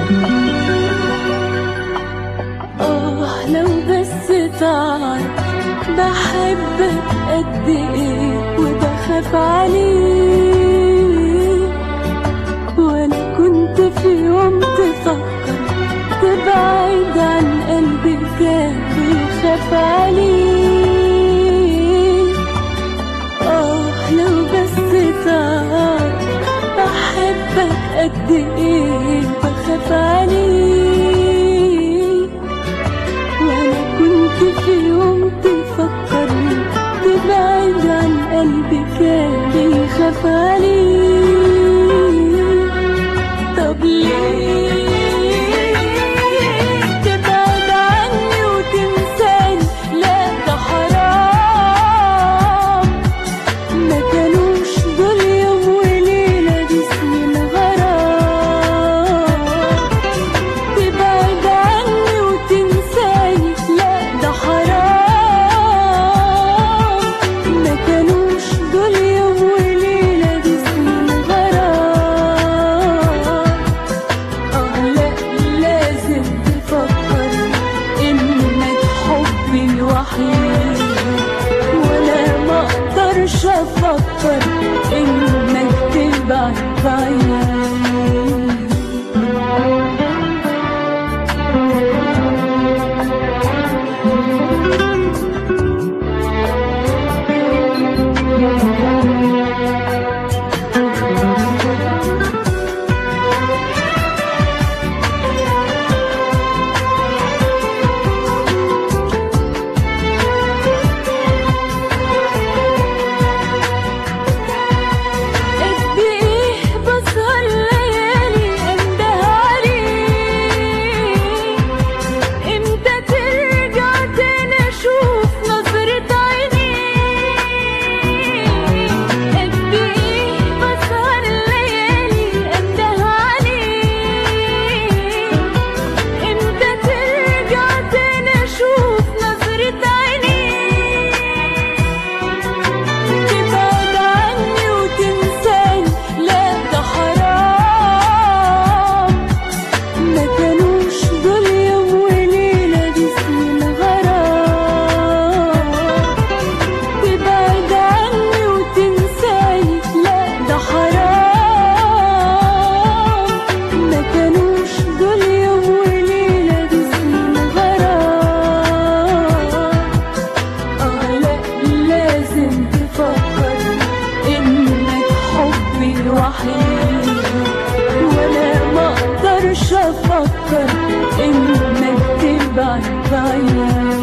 آه لو بس تعرف بحبك قد إيه وبخاف عليك وأنا كنت في يوم تفكر تبعد عن قلبي كان بيخاف عليك آه لو بس تعرف بحبك قد إيه بخاف عليك وأنا كنت في يوم تفكر تبعد عن قلبي كان بيخاف عليك طب ليه تبعد عني وتنساني لا ده حرام ما كانوش دول يوم وليلة دي سنين غرام تبعد عني وتنساني لا ده حرام ما كانوش دول يوم وليلة دي سنين غرام اه لا لازم تفكر انك حبي الوحيد ولا ما اقدرش افكر انك تبعد بعيد قد ايه بسهر ليالي انده عليك امتى ترجع تاني اشوف نظرة عينيك قد ايه بسهر ليالي انده عليك امتى ترجع تاني اشوف نظرة عينيك تبعد عني وتنساني لا ده حرام ما كانوش دول يوم وليلة دي سنين غرام تبعد عني وتنساني لا ده حرام ما كانوش دول يوم وليلة دي سنين غرام اه لا لازم تفكر انك حبي الوحيد ولا ما اقدرش افكر انك تبعد بعيد